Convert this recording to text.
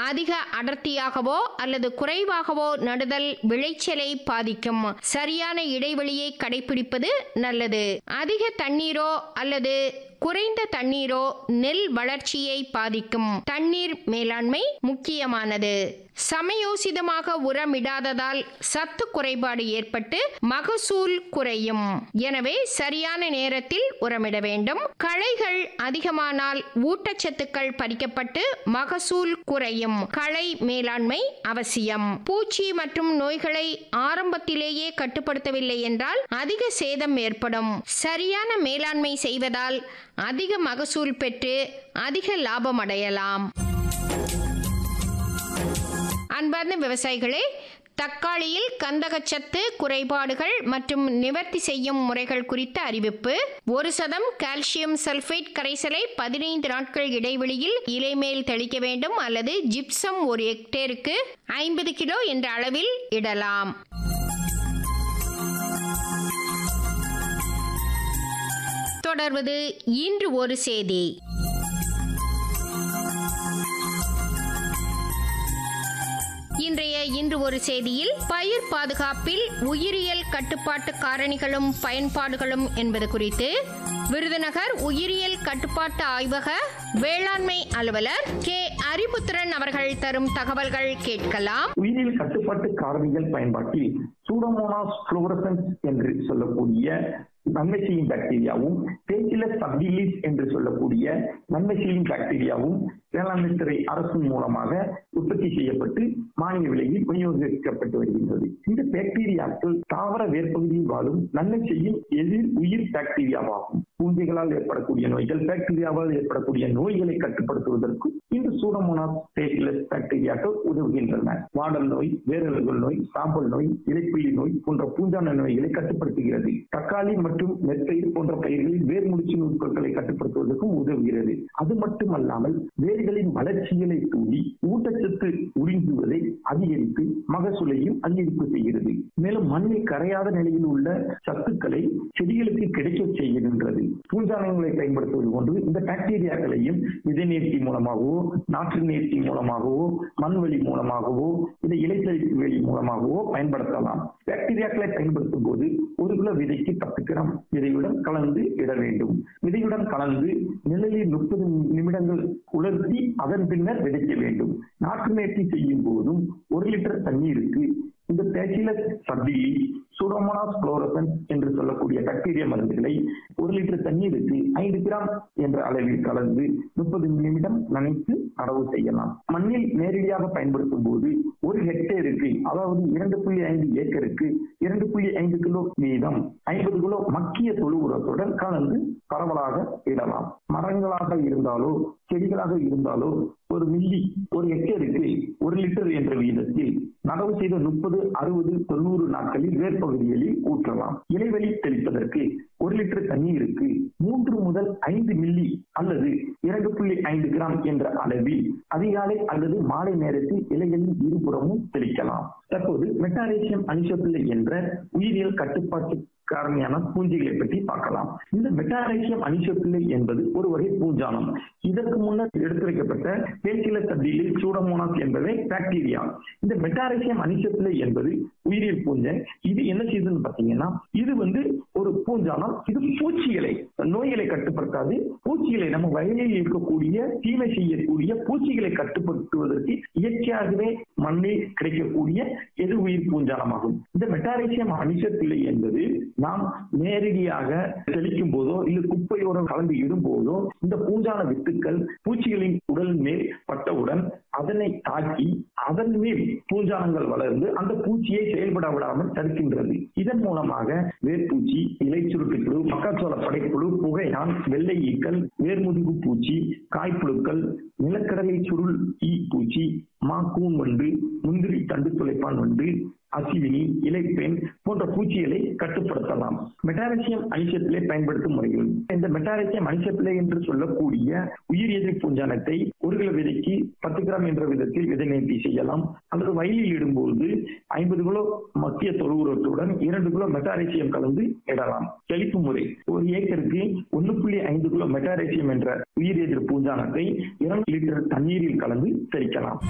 அதிக அடர்த்தியாகவோ அல்லது குறைவாகவோ நடுதல் விளைச்சலை பாதிக்கும் சரியான இடைவெளியை கடைபிடிப்பது நல்லது அதிக தண்ணீரோ அல்லது குறைந்த தண்ணீரோ நெல் வளர்ச்சியை பாதிக்கும் தண்ணீர் மேலாண்மை முக்கியமானது சமயோசிதமாக உரமிடாததால் சத்து குறைபாடு ஏற்பட்டு மகசூல் குறையும் எனவே சரியான நேரத்தில் உரமிட வேண்டும் களைகள் அதிகமானால் ஊட்டச்சத்துக்கள் பறிக்கப்பட்டு மகசூல் குறையும் களை மேலாண்மை அவசியம் பூச்சி மற்றும் நோய்களை ஆரம்பத்திலேயே கட்டுப்படுத்தவில்லை என்றால் அதிக சேதம் ஏற்படும் சரியான மேலாண்மை செய்வதால் அதிக மகசூல் பெற்று அதிக லாபம் அடையலாம் அன்பார்ந்த விவசாயிகளே தக்காளியில் கந்தகச்சத்து குறைபாடுகள் மற்றும் நிவர்த்தி செய்யும் முறைகள் குறித்த அறிவிப்பு ஒரு சதம் கால்சியம் சல்பேட் கரைசலை பதினைந்து நாட்கள் இடைவெளியில் இலைமேல் தெளிக்க வேண்டும் அல்லது ஜிப்சம் ஒரு ஹெக்டேருக்கு ஐம்பது கிலோ என்ற அளவில் இடலாம் தொடர்வது இன்று ஒரு செய்தி இன்றைய இன்று ஒரு செய்தியில் பயிர் பாதுகாப்பில் உயிரியல் கட்டுப்பாட்டு காரணிகளும் பயன்பாடுகளும் என்பது குறித்து விருதுநகர் உயிரியல் கட்டுப்பாட்டு ஆய்வக வேளாண்மை அலுவலர் கே அரிபுத்திரன் அவர்கள் தரும் தகவல்கள் கேட்கலாம் உயிரியல் கட்டுப்பாட்டு காரணிகள் பயன்பாட்டில் சூடோமோனாஸ் புளோரசன்ஸ் என்று சொல்லக்கூடிய நன்மை செய்யும் பாக்டீரியாவும் பேச்சிலஸ் சப்டிலிஸ் என்று சொல்லக்கூடிய நன்மை செய்யும் பாக்டீரியாவும் வேளாண்மை துறை அரசு மூலமாக உற்பத்தி செய்யப்பட்டு மானிய விலையில் விநியோகிக்கப்பட்டு வருகின்றது இந்த பாக்டீரியாக்கள் தாவர வேர்ப்பகுதியில் வாழும் நன்மை செய்யும் எதிர் உயிர் பாக்டீரியாவாகும் பூஞ்சைகளால் ஏற்படக்கூடிய நோய்கள் பாக்டீரியாவால் ஏற்படக்கூடிய நோய்களை கட்டுப்படுத்துவதற்கு இந்த சூடமோனாஸ் பேசிலஸ் பாக்டீரியாக்கள் உதவுகின்றன வாடல் நோய் வேரல்கள் நோய் சாம்பல் நோய் இலைப்புள்ளி நோய் போன்ற பூஞ்சான நோய்களை கட்டுப்படுத்துகிறது தக்காளி மற்றும் நெற்பயிர் போன்ற பயிர்களில் வேர் முடிச்சு நுட்பங்களை கட்டுப்படுத்துவதற்கும் உதவுகிறது அது மட்டுமல்லாமல் வேர்களின் வளர்ச்சிகளை தூண்டி ஊட்டச்சத்து உறிஞ்சுவதை அதிகரித்து மகசூலையும் அதிகரிப்பு செய்கிறது மேலும் மண்ணில் கரையாத நிலையில் உள்ள சத்துக்களை செடிகளுக்கு கிடைக்க செய்கின்றது பூஞ்சானங்களை பயன்படுத்துவது போன்று இந்த பாக்டீரியாக்களையும் விதை நேர்த்தி மூலமாகவோ நாற்று நேர்த்தி மூலமாகவோ மண் வழி மூலமாகவோ இல்லை இலைச்சலிப்பு வழி மூலமாகவோ பயன்படுத்தலாம் பாக்டீரியாக்களை பயன்படுத்தும் போது ஒரு கிலோ விதைக்கு பத்து கிராம் விதையுடன் கலந்து இட வேண்டும் விதையுடன் கலந்து நிழலில் முப்பது நிமிடங்கள் உலர்த்தி அதன் பின்னர் விதைக்க வேண்டும் நாற்று நேர்த்தி செய்யும் போதும் ஒரு லிட்டர் தண்ணீருக்கு இந்த பேச்சிலஸ் சப்டிலி சூடோமோனாஸ் புளோரசன்ஸ் என்று சொல்லக்கூடிய பாக்டீரியா மருந்துகளை ஒரு லிட்டர் தண்ணீருக்கு ஐந்து கிராம் என்ற அளவில் கலந்து முப்பது நிமிடம் நனைத்து நடவு செய்யலாம் மண்ணில் நேரடியாக பயன்படுத்தும் போது ஒரு ஹெக்டேருக்கு அதாவது இரண்டு புள்ளி ஐந்து ஏக்கருக்கு இரண்டு புள்ளி ஐந்து கிலோ வீதம் ஐம்பது கிலோ மக்கிய தொழு உரத்துடன் கலந்து பரவலாக இடலாம் மரங்களாக இருந்தாலோ செடிகளாக இருந்தாலோ ஒரு மில்லி ஒரு ஹெக்டேருக்கு ஒரு லிட்டர் என்ற விகிதத்தில் நடவு செய்த முப்பது அறுபது தொண்ணூறு நாட்களில் வேர்ப்பகுதிகளில் ஊற்றலாம் இலைவெளி தெளிப்பதற்கு ஒரு லிட்டர் தண்ணீருக்கு மூன்று முதல் ஐந்து மில்லி அல்லது இரண்டு புள்ளி ஐந்து கிராம் என்ற அளவில் அதிகாலை அல்லது மாலை நேரத்தில் இலைகளின் இருபுறமும் தெளிக்கலாம் தற்போது மெட்டாரேசியம் அனிசோபிள்ளை என்ற உயிரியல் கட்டுப்பாட்டு காரணியான பூஞ்சைகளை பற்றி பார்க்கலாம் இந்த மெட்டாரேசியம் அனிசோபிள்ளை என்பது ஒரு வகை பூஞ்சானம் இதற்கு முன்னர் எடுத்துரைக்கப்பட்ட பேச்சில சப்டியில் சூடமோனாஸ் என்பவை பாக்டீரியா இந்த மெட்டாரேசியம் அனிசோபிள்ளை என்பது உயிரியல் பூஞ்சை இது என்ன செய்யுதுன்னு பாத்தீங்கன்னா இது வந்து ஒரு பூஞ்சானம் இது பூச்சிகளை நோய்களை கட்டுப்படுத்தாது பூச்சிகளை நம்ம வயலில் இருக்கக்கூடிய தீமை செய்யக்கூடிய பூச்சிகளை கட்டுப்படுத்துவதற்கு இயற்கையாகவே மண்ணில் கிடைக்கக்கூடிய எது உயிர் பூஞ்சானமாகும் இந்த மெட்டாரேசியம் அனிசப்பிள்ளை என்பது நாம் நேரடியாக தெளிக்கும் போதோ இல்ல குப்பையோட கலந்து இடும்போதோ இந்த பூஞ்சான வித்துக்கள் பூச்சிகளின் உடல் மேல் பட்டவுடன் அதனை தாக்கி அதன் மேல் பூஞ்சானங்கள் வளர்ந்து அந்த பூச்சியை செயல்பட விடாமல் தடுக்கின்றது இதன் மூலமாக வேர்பூச்சி இலை சுருட்டுக்குழு மக்காச்சோள படைப்புழு புகையான் வெள்ளை ஈக்கள் வேர்முதுகு பூச்சி காய்ப்புழுக்கள் நிலக்கடலை சுருள் ஈ பூச்சி மாக்கூன் வண்டு முந்திரி தண்டு துளைப்பான் வண்டு அசிவினி இலைப்பெண் போன்ற பூச்சிகளை கட்டுப்படுத்தலாம் மெட்டாரசியம் அனிசத்திலே பயன்படுத்தும் முறைகள் இந்த மெட்டாரசியம் அனிசத்திலே என்று சொல்லக்கூடிய உயிர் எதிரி பூஞ்சானத்தை ஒரு கிலோ விதைக்கு பத்து கிராம் என்ற விதத்தில் விதை நேர்த்தி செய்யலாம் அல்லது வயலில் இடும்போது ஐம்பது கிலோ மத்திய தொழு உரத்துடன் இரண்டு கிலோ மெட்டாரேசியம் கலந்து இடலாம் தெளிப்பு முறை ஒரு ஏக்கருக்கு ஒன்று புள்ளி ஐந்து கிலோ மெட்டாரேசியம் என்ற உயிர் எதிர் பூஞ்சானத்தை இரண்டு லிட்டர் தண்ணீரில் கலந்து தெளிக்கலாம்